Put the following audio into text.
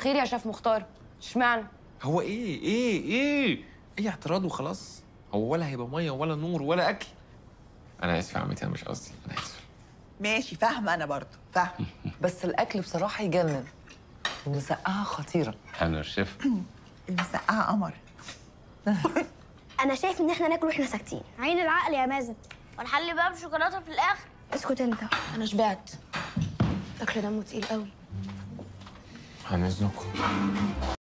خير يا شيف مختار اشمعنى هو ايه ايه ايه ايه اعتراض وخلاص هو ولا هيبقى ميه ولا نور ولا اكل انا اسف يا عمتي انا مش قصدي انا اسف ماشي فاهمه انا برضو فاهمه بس الاكل بصراحه يجنن المسقعه خطيره انا الشيف المسقعه قمر انا شايف ان احنا ناكل واحنا ساكتين عين العقل يا مازن ونحلي بقى بشوكولاته في الاخر اسكت انت انا شبعت الاكل دمه تقيل قوي عن اذنكم